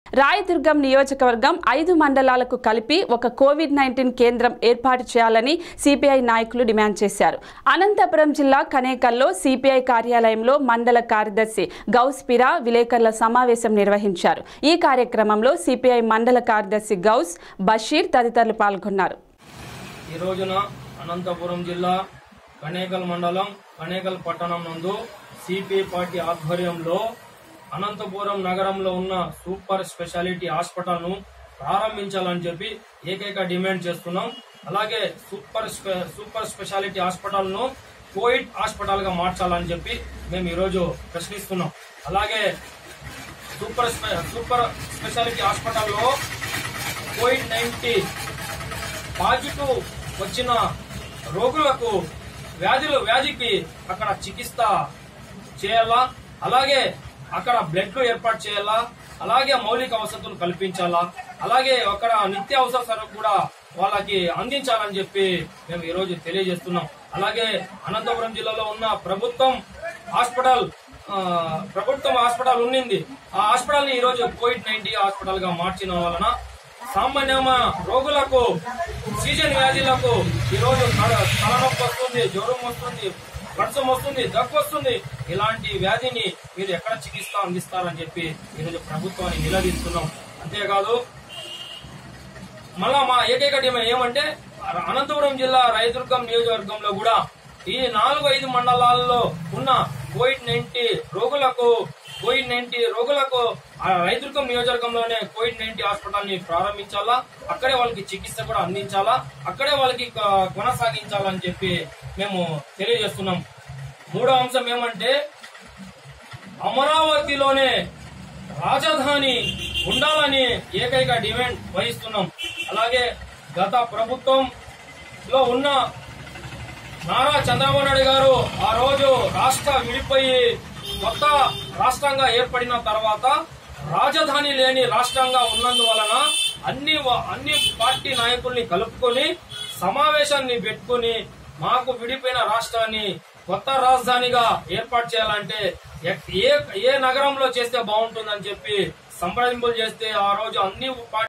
రాయదుర్గం నియోజకవర్గం ఐదు మండలాలకు కలిపి ఒక కోవిడ్ నైన్టీన్ కేంద్రం ఏర్పాటు చేయాలని సిపిఐ నాయకులు డిమాండ్ చేశారు అనంతపురం జిల్లా కనేకల్లో సిపిఐ కార్యాలయంలో మండల కార్యదర్శి గౌస్ పిరా విలేకరుల సమావేశం నిర్వహించారు ఈ కార్యక్రమంలో సిపిఐ మండల కార్యదర్శి గౌస్ బషీర్ తదితరులు పాల్గొన్నారు ఈ రోజున అనంతపురం జిల్లా కనేకల్ మండలం కనేకల్ పట్టణం నందు సిపిఐ పార్టీ ఆధ్వర్యంలో అనంతపురం నగరంలో ఉన్న సూపర్ స్పెషాలిటీ హాస్పిటల్ ను ప్రారంభించాలని చెప్పి ఏకైక డిమాండ్ చేస్తున్నాం అలాగే సూపర్ స్పె- సూపర్ స్పెషాలిటీ హాస్పిటల్ ను కోవిడ్ హాస్పిటల్ గా మార్చాలని చెప్పి మేము ఈరోజు ప్రశ్నిస్తున్నాం అలాగే సూపర్ స్పె- సూపర్ స్పెషాలిటీ హాస్పిటల్లో కోవిడ్ నైన్టీన్ పాజిటివ్ వచ్చిన రోగులకు వ్యాధులు వ్యాధికి అక్కడ చికిత్స చేయాలా అలాగే అక్కడ బ్లడ్ ఏర్పాటు చేయాలా అలాగే మౌలిక వసతులు కల్పించాలా అలాగే అక్కడ నిత్యావసర సరుకు కూడా వాళ్ళకి అందించాలని చెప్పి మేము ఈ రోజు తెలియజేస్తున్నాం అలాగే అనంతపురం జిల్లాలో ఉన్న ప్రభుత్వం హాస్పిటల్ ఆ, ప్రభుత్వం హాస్పిటల్ ఉండింది ఆ హాస్పిటల్ ని ఈ రోజు కోవిడ్ నైన్టీన్ హాస్పిటల్ గా మార్చిన వలన సామాన్యమైన రోగులకు సీజన్ వ్యాధులకు ఈ రోజు తల- తలనొప్పి వస్తుంది జ్వరం వస్తుంది కడుసం వస్తుంది దగ్గు వస్తుంది ఇలాంటి వ్యాధిని మీరు ఎక్కడ చికిత్స అందిస్తారని చెప్పి ఈరోజు ప్రభుత్వాన్ని నిలదీస్తున్నాం అంతేకాదు మళ్ళా మా ఏకైక డిమాండ్ ఏమంటే అనంతపురం జిల్లా రైతుర్గం నియోజకవర్గంలో కూడా ఈ నాలుగు ఐదు మండలాల్లో ఉన్న కోవిడ్ నైన్టీన్ రోగులకు కోవిడ్ నైన్టీన్ రోగులకు ఆ రైతుర్గం నియోజకవర్గంలోనే కోవిడ్ నైన్టీన్ హాస్పిటల్ ని ప్రారంభించాలా అక్కడే వాళ్ళకి చికిత్స కూడా అందించాలా అక్కడే వాళ్ళకి కొ- కొనసాగించాలని చెప్పి మేము తెలియజేస్తున్నాం మూడో అంశం ఏమంటే అమరావతిలోనే రాజధాని ఉండాలని ఏకైక డిమాండ్ వహిస్తున్నాం అలాగే గత ప్రభుత్వంలో ఉన్న నారా చంద్రబాబు నాయుడు గారు ఆ రోజు రాష్ట్ర విడిపోయి కొత్త రాష్ట్రంగా ఏర్పడిన తర్వాత రాజధాని లేని రాష్ట్రంగా ఉన్నందువలన అన్ని వ- అన్ని పార్టీ నాయకుల్ని కలుపుకొని సమావేశాన్ని పెట్టుకొని మాకు విడిపోయిన రాష్ట్రాన్ని కొత్త రాజధానిగా ఏర్పాటు చేయాలంటే ఎక్- ఏ ఏ నగరంలో చేస్తే బాగుంటుందని చెప్పి సంప్రదింపులు చేస్తే ఆ రోజు అన్ని పార్టీ